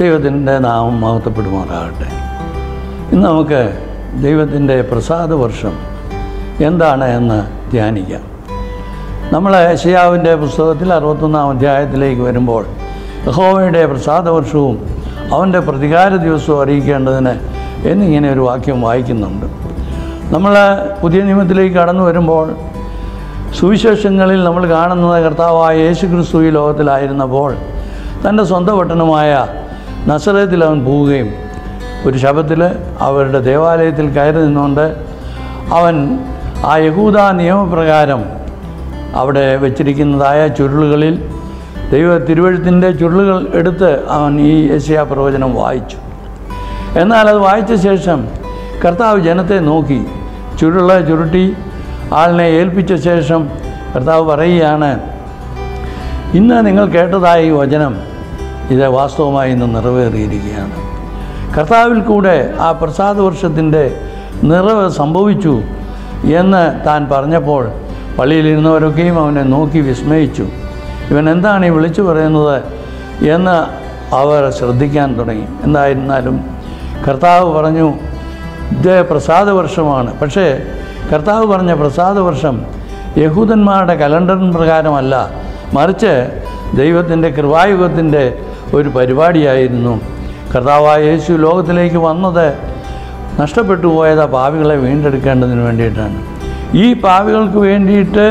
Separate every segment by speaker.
Speaker 1: ദൈവത്തിൻ്റെ നാമം മഹത്വപ്പെടുമാറാകട്ടെ ഇന്ന് നമുക്ക് ദൈവത്തിൻ്റെ പ്രസാദ വർഷം എന്താണ് എന്ന് ധ്യാനിക്കാം നമ്മൾ ഏഷ്യാവിൻ്റെ പുസ്തകത്തിൽ അറുപത്തൊന്നാം അധ്യായത്തിലേക്ക് വരുമ്പോൾ യഹോവയുടെ പ്രസാദ വർഷവും അവൻ്റെ പ്രതികാര ദിവസവും അറിയിക്കേണ്ടതിന് എന്നിങ്ങനെ ഒരു വാക്യം വായിക്കുന്നുണ്ട് നമ്മൾ പുതിയ നിയമത്തിലേക്ക് കടന്നു വരുമ്പോൾ സുവിശേഷങ്ങളിൽ നമ്മൾ കാണുന്നത് കർത്താവായ യേശു ക്രിസ്തു ഈ ലോകത്തിലായിരുന്നപ്പോൾ തൻ്റെ സ്വന്തം പട്ടണമായ നസറത്തിൽ അവൻ പോവുകയും ഒരു ശബത്തിൽ അവരുടെ ദേവാലയത്തിൽ കയറി നിന്നുകൊണ്ട് അവൻ ആ യഹൂദ നിയമപ്രകാരം അവിടെ വെച്ചിരിക്കുന്നതായ ചുരുളുകളിൽ ദൈവ തിരുവഴുത്തിൻ്റെ ചുരുളുകൾ എടുത്ത് അവൻ ഈ യശയാ പ്രവചനം വായിച്ചു എന്നാൽ അത് വായിച്ച ശേഷം കർത്താവ് ജനത്തെ നോക്കി ചുരുള ചുരുട്ടി ആളിനെ ഏൽപ്പിച്ച ശേഷം കർത്താവ് പറയുകയാണ് ഇന്ന് നിങ്ങൾ കേട്ടതായ ഈ വചനം ഇത് വാസ്തവമായി ഇന്ന് നിറവേറിയിരിക്കുകയാണ് കർത്താവിൽ കൂടെ ആ പ്രസാദ വർഷത്തിൻ്റെ നിറവ് സംഭവിച്ചു എന്ന് താൻ പറഞ്ഞപ്പോൾ പള്ളിയിലിരുന്നവരൊക്കെയും അവനെ നോക്കി വിസ്മയിച്ചു ഇവൻ എന്താണ് ഈ വിളിച്ചു പറയുന്നത് എന്ന് അവർ ശ്രദ്ധിക്കാൻ തുടങ്ങി എന്തായിരുന്നാലും കർത്താവ് പറഞ്ഞു ഇത് പ്രസാദ വർഷമാണ് പക്ഷേ കർത്താവ് പറഞ്ഞ പ്രസാദ വർഷം യഹൂദന്മാരുടെ കലണ്ടറിൻ പ്രകാരമല്ല മറിച്ച് ദൈവത്തിൻ്റെ കൃപായുഗത്തിൻ്റെ ഒരു പരിപാടിയായിരുന്നു കർത്താവായ യേശു ലോകത്തിലേക്ക് വന്നത് നഷ്ടപ്പെട്ടു പോയത് ആ പാവികളെ വീണ്ടെടുക്കേണ്ടതിന് വേണ്ടിയിട്ടാണ് ഈ പാവികൾക്ക് വേണ്ടിയിട്ട്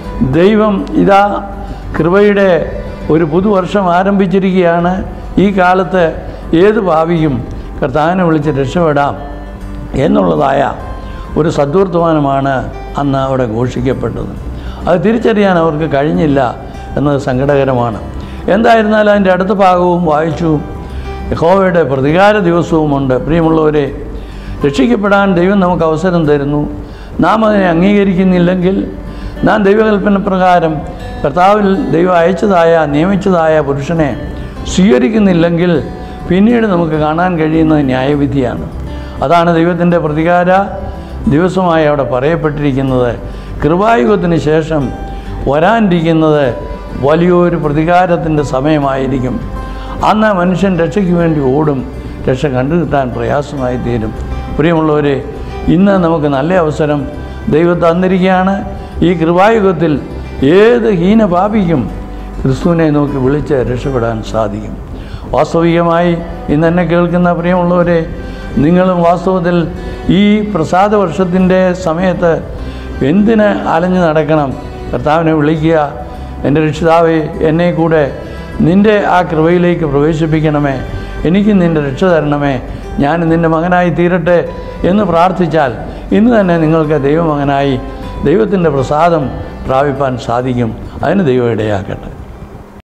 Speaker 1: ദൈവം ഇതാ കൃപയുടെ ഒരു പുതുവർഷം ആരംഭിച്ചിരിക്കുകയാണ് ഈ കാലത്ത് ഏത് പാവിയും കർത്താവിനെ വിളിച്ച് രക്ഷപ്പെടാം എന്നുള്ളതായ ഒരു സദ്വർത്തമാനമാണ് അന്ന് അവിടെ ഘോഷിക്കപ്പെട്ടത് അത് തിരിച്ചറിയാൻ അവർക്ക് കഴിഞ്ഞില്ല എന്നത് സങ്കടകരമാണ് എന്തായിരുന്നാലും അതിൻ്റെ അടുത്ത ഭാഗവും വായിച്ചു യഹോവയുടെ പ്രതികാര ദിവസവുമുണ്ട് പ്രിയമുള്ളവരെ രക്ഷിക്കപ്പെടാൻ ദൈവം നമുക്ക് അവസരം തരുന്നു നാം അതിനെ അംഗീകരിക്കുന്നില്ലെങ്കിൽ നാം ദൈവകൽപ്പന പ്രകാരം കർത്താവിൽ ദൈവം അയച്ചതായ നിയമിച്ചതായ പുരുഷനെ സ്വീകരിക്കുന്നില്ലെങ്കിൽ പിന്നീട് നമുക്ക് കാണാൻ കഴിയുന്നത് ന്യായവിധിയാണ് അതാണ് ദൈവത്തിൻ്റെ പ്രതികാര ദിവസമായി അവിടെ പറയപ്പെട്ടിരിക്കുന്നത് കൃപായുഗത്തിന് ശേഷം വരാനിരിക്കുന്നത് വലിയൊരു പ്രതികാരത്തിൻ്റെ സമയമായിരിക്കും അന്ന് മനുഷ്യൻ രക്ഷയ്ക്ക് വേണ്ടി ഓടും രക്ഷ കണ്ടുകിട്ടാൻ പ്രയാസമായി തീരും പ്രിയമുള്ളവരെ ഇന്ന് നമുക്ക് നല്ല അവസരം ദൈവം തന്നിരിക്കുകയാണ് ഈ കൃപായുഗത്തിൽ ഏത് ഹീനപാപിക്കും ക്രിസ്തുവിനെ നോക്കി വിളിച്ച് രക്ഷപ്പെടാൻ സാധിക്കും വാസ്തവികമായി ഇന്ന് എന്നെ കേൾക്കുന്ന പ്രിയമുള്ളവരെ നിങ്ങളും വാസ്തവത്തിൽ ഈ പ്രസാദ വർഷത്തിൻ്റെ സമയത്ത് എന്തിന് അലഞ്ഞു നടക്കണം കർത്താവിനെ വിളിക്കുക എൻ്റെ രക്ഷിതാവേ എന്നെ കൂടെ നിൻ്റെ ആ കൃപയിലേക്ക് പ്രവേശിപ്പിക്കണമേ എനിക്ക് നിൻ്റെ രക്ഷ തരണമേ ഞാൻ നിൻ്റെ മകനായി തീരട്ടെ എന്ന് പ്രാർത്ഥിച്ചാൽ ഇന്ന് തന്നെ നിങ്ങൾക്ക് ദൈവമകനായി ദൈവത്തിൻ്റെ പ്രസാദം പ്രാപിപ്പാൻ സാധിക്കും അതിന് ദൈവം ഇടയാക്കട്ടെ